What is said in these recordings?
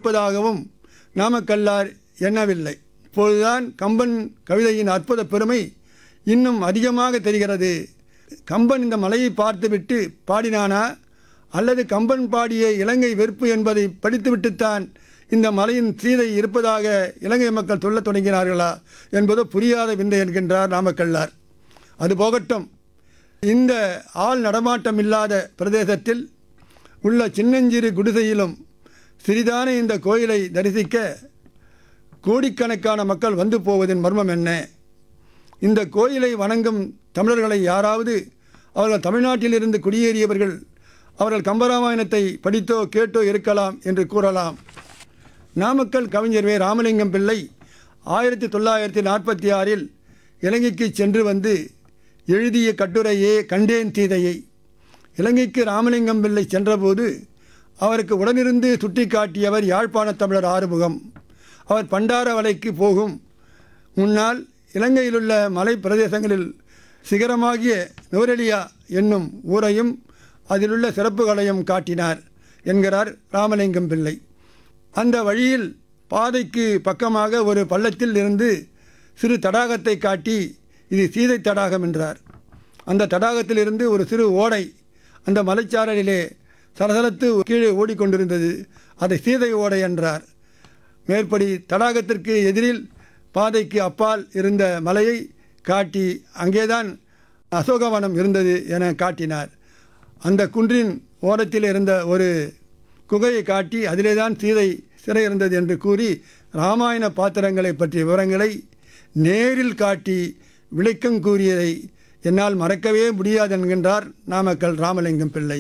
இருப்பதாகவும் நாமக்கல்லார் எண்ணவில்லை இப்பொழுதுதான் கம்பன் கவிதையின் அற்புத பெருமை இன்னும் அதிகமாக தெரிகிறது கம்பன் இந்த மலையை பார்த்துவிட்டு பாடினானா அல்லது கம்பன் பாடிய இலங்கை வெறுப்பு என்பதை படித்துவிட்டுத்தான் இந்த மலையின் சீதை இருப்பதாக இலங்கை மக்கள் சொல்லத் தொடங்கினார்களா என்பதோ புரியாத விந்தை என்கின்றார் நாமக்கல்லார் அது போகட்டும் இந்த ஆள் நடமாட்டம் இல்லாத பிரதேசத்தில் உள்ள சின்னஞ்சிறு குடிசையிலும் சிறிதான இந்த கோயிலை தரிசிக்க கோடிக்கணக்கான மக்கள் வந்து போவதின் மர்மம் என்ன இந்த கோயிலை வணங்கும் தமிழர்களை யாராவது அவர்கள் தமிழ்நாட்டிலிருந்து குடியேறியவர்கள் அவர்கள் கம்பராமாயணத்தை படித்தோ கேட்டோ இருக்கலாம் என்று கூறலாம் நாமக்கல் கவிஞர் வே ராமலிங்கம் பிள்ளை ஆயிரத்தி தொள்ளாயிரத்தி நாற்பத்தி ஆறில் இலங்கைக்கு சென்று வந்து எழுதிய கட்டுரையே கண்டேன் சீதையை இலங்கைக்கு ராமலிங்கம் பிள்ளை சென்றபோது அவருக்கு உடனிருந்து சுட்டிக்காட்டியவர் யாழ்ப்பாணத் தமிழர் ஆறுமுகம் அவர் பண்டாரவளைக்கு போகும் முன்னால் இலங்கையிலுள்ள மலை பிரதேசங்களில் சிகரமாகிய நுவரெலியா என்னும் ஊரையும் அதிலுள்ள சிறப்புகளையும் காட்டினார் என்கிறார் ராமலிங்கம் பிள்ளை அந்த வழியில் பாதைக்கு பக்கமாக ஒரு பள்ளத்தில் இருந்து சிறு தடாகத்தை காட்டி இது சீதை தடாகம் என்றார் அந்த தடாகத்திலிருந்து ஒரு சிறு ஓடை அந்த மலைச்சாரலிலே சலசலத்து கீழே ஓடிக்கொண்டிருந்தது அதை சீதை ஓடை என்றார் மேற்படி தடாகத்திற்கு எதிரில் பாதைக்கு அப்பால் இருந்த மலையை காட்டி அங்கேதான் அசோகவனம் இருந்தது என காட்டினார் அந்த குன்றின் ஓரத்தில் இருந்த ஒரு குகையை காட்டி அதிலே தான் சீதை சிறை இருந்தது என்று கூறி ராமாயண பாத்திரங்களை பற்றிய விவரங்களை நேரில் காட்டி விளக்கம் கூறியதை என்னால் மறக்கவே முடியாது என்கின்றார் நாமக்கல் ராமலிங்கம் பிள்ளை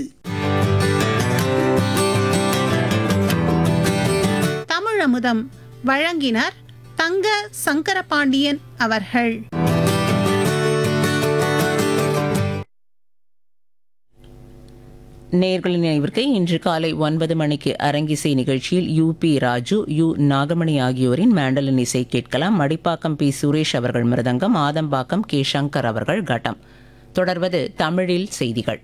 தமிழமுதம் வழங்கினார் தங்க சங்கரபாண்டியன் அவர்கள் நேர்களின் நினைவிற்கு இன்று காலை ஒன்பது மணிக்கு அரங்கிசை நிகழ்ச்சியில் U P Raju U Nagamani ஆகியோரின் மேண்டலின் இசை கேட்கலாம் மடிப்பாக்கம் பி சுரேஷ் அவர்கள் மிருதங்கம் ஆதம்பாக்கம் கே சங்கர் அவர்கள் கட்டம் தொடர்வது தமிழில் செய்திகள்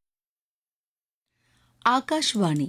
ஆகாஷ்வாணி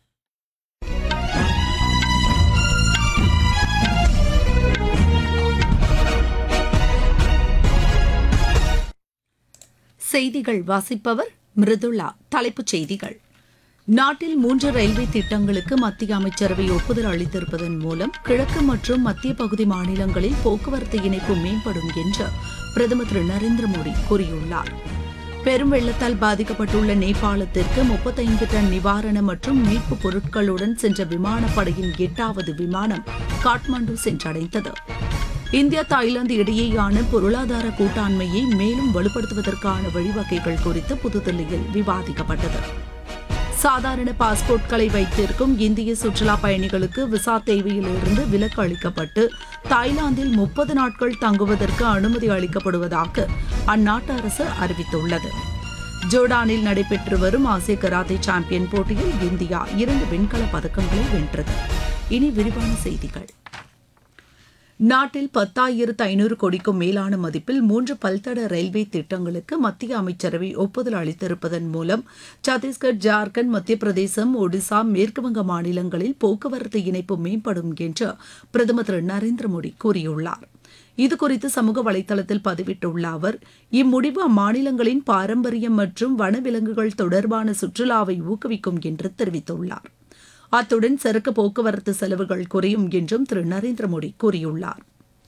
செய்திகள் வாசிப்பவர் மிருதுளா தலைப்புச் செய்திகள் நாட்டில் மூன்று ரயில்வே திட்டங்களுக்கு மத்திய அமைச்சரவை ஒப்புதல் அளித்திருப்பதன் மூலம் கிழக்கு மற்றும் மத்திய பகுதி மாநிலங்களில் போக்குவரத்து இணைப்பு மேம்படும் என்று பிரதமர் திரு நரேந்திர மோடி கூறியுள்ளார் பெரும் வெள்ளத்தால் பாதிக்கப்பட்டுள்ள நேபாளத்திற்கு முப்பத்தைந்து டன் நிவாரண மற்றும் மீட்பு பொருட்களுடன் சென்ற விமானப்படையின் எட்டாவது விமானம் காட்மாண்டு சென்றடைந்தது இந்தியா தாய்லாந்து இடையேயான பொருளாதார கூட்டாண்மையை மேலும் வலுப்படுத்துவதற்கான வழிவகைகள் குறித்து புதுதில்லியில் விவாதிக்கப்பட்டது சாதாரண பாஸ்போர்ட்களை வைத்திருக்கும் இந்திய சுற்றுலா பயணிகளுக்கு விசா தேவையிலிருந்து விலக்கு அளிக்கப்பட்டு தாய்லாந்தில் முப்பது நாட்கள் தங்குவதற்கு அனுமதி அளிக்கப்படுவதாக அந்நாட்டு அரசு அறிவித்துள்ளது ஜோர்டானில் நடைபெற்று வரும் ஆசிய கராத்தே சாம்பியன் போட்டியில் இந்தியா இரண்டு வெண்கலப் பதக்கங்களை வென்றது இனி விரிவான செய்திகள் நாட்டில் பத்தாயிரத்து ஐநூறு கோடிக்கும் மேலான மதிப்பில் மூன்று பல்தட ரயில்வே திட்டங்களுக்கு மத்திய அமைச்சரவை ஒப்புதல் அளித்திருப்பதன் மூலம் சத்தீஸ்கர் ஜார்க்கண்ட் மத்திய பிரதேசம் ஒடிசா மேற்குவங்க மாநிலங்களில் போக்குவரத்து இணைப்பு மேம்படும் என்று பிரதமர் திரு நரேந்திர மோடி கூறியுள்ளார் இதுகுறித்து சமூக வலைதளத்தில் பதிவிட்டுள்ள அவர் இம்முடிவு அம்மாநிலங்களின் பாரம்பரியம் மற்றும் வனவிலங்குகள் தொடர்பான சுற்றுலாவை ஊக்குவிக்கும் என்று தெரிவித்துள்ளார் அத்துடன் சரக்கு போக்குவரத்து செலவுகள் குறையும் என்றும் திரு நரேந்திர மோடி கூறியுள்ளார்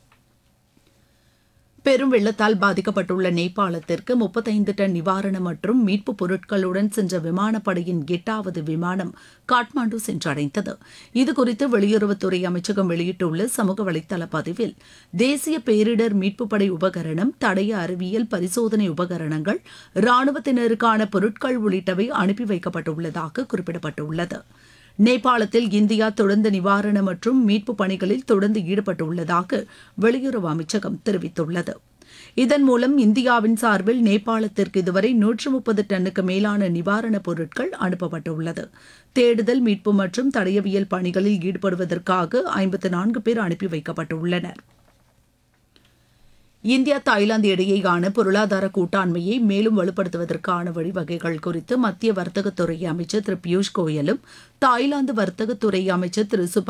பெரும் வெள்ளத்தால் பாதிக்கப்பட்டுள்ள நேபாளத்திற்கு முப்பத்தைந்து டன் நிவாரணம் மற்றும் மீட்புப் பொருட்களுடன் சென்ற விமானப்படையின் எட்டாவது விமானம் காட்மாண்டு சென்றடைந்தது இதுகுறித்து வெளியுறவுத்துறை அமைச்சகம் வெளியிட்டுள்ள சமூக வலைதள பதிவில் தேசிய பேரிடர் மீட்புப் படை உபகரணம் தடய அறிவியல் பரிசோதனை உபகரணங்கள் ராணுவத்தினருக்கான பொருட்கள் உள்ளிட்டவை அனுப்பி வைக்கப்பட்டுள்ளதாக குறிப்பிடப்பட்டுள்ளது நேபாளத்தில் இந்தியா தொடர்ந்து நிவாரண மற்றும் மீட்பு பணிகளில் தொடர்ந்து ஈடுபட்டுள்ளதாக வெளியுறவு அமைச்சகம் தெரிவித்துள்ளது இதன் மூலம் இந்தியாவின் சார்பில் நேபாளத்திற்கு இதுவரை நூற்று முப்பது டன்னுக்கு மேலான நிவாரணப் பொருட்கள் அனுப்பப்பட்டுள்ளது தேடுதல் மீட்பு மற்றும் தடயவியல் பணிகளில் ஈடுபடுவதற்காக ஐம்பத்து நான்கு பேர் அனுப்பி வைக்கப்பட்டுள்ளனர் இந்தியா தாய்லாந்து இடையேயான பொருளாதார கூட்டாண்மையை மேலும் வலுப்படுத்துவதற்கான வழிவகைகள் குறித்து மத்திய வர்த்தகத்துறை அமைச்சர் திரு பியூஷ் கோயலும் தாய்லாந்து வர்த்தகத்துறை அமைச்சர் திரு சுபா